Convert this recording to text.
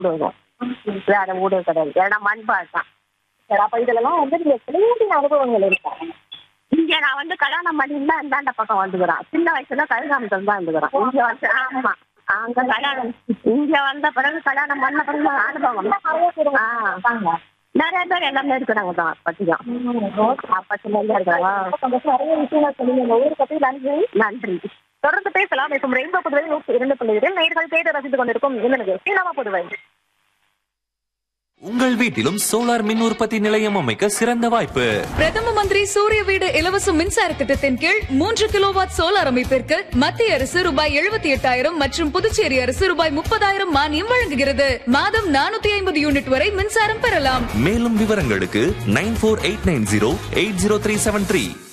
விடுவோம் வேற வீடு கிடையாது ஏன்னா மண்பால் தான் சரி அப்ப இதுலலாம் வந்து நீங்க விளையாட்டின அனுபவங்கள் இருக்கா இங்க நான் வந்து கல்யாணம் பண்ணிருந்தா இந்தாண்ட பக்கம் வந்துக்கிறேன் சின்ன வயசுல கல்யாணத்துல தான் இருந்துக்கிறேன் இங்க வந்து ஆமா அங்க கல்யாணம் இங்க வந்த பிறகு கல்யாணம் பண்ண பிறகு தான் அனுபவம் நிறைய பேர் ஆ. இருக்காங்க நிறைய பேர் எல்லாமே இருக்கிறாங்க தான் பத்தியும் அப்பத்துல இருந்து இருக்கிறாங்க கொஞ்சம் நிறைய விஷயங்கள் சொன்னீங்க உங்க ஊரை பத்தி நன்றி நன்றி தொடர்ந்து பேசலாம் இப்போ ரெயின்போ புதுவை நூற்றி இரண்டு புள்ளிகளில் நேர்கள் கேட்டு ரசித்துக் கொண்டிருக்கும் இந்த நிகழ்ச்சி நம்ம புதுவை உங்கள் வீட்டிலும் சோலார் மின் உற்பத்தி நிலையம் அமைக்க சிறந்த வாய்ப்பு பிரதம மந்திரி சூரிய வீடு இலவச மின்சார திட்டத்தின் கீழ் மூன்று கிலோவாட் சோலார் அமைப்பிற்கு மத்திய அரசு ரூபாய் எழுபத்தி எட்டாயிரம் மற்றும் புதுச்சேரி அரசு ரூபாய் முப்பதாயிரம் மானியம் வழங்குகிறது மாதம் நானூத்தி ஐம்பது யூனிட் வரை மின்சாரம் பெறலாம் மேலும் விவரங்களுக்கு nine four eight nine zero eight zero three seven three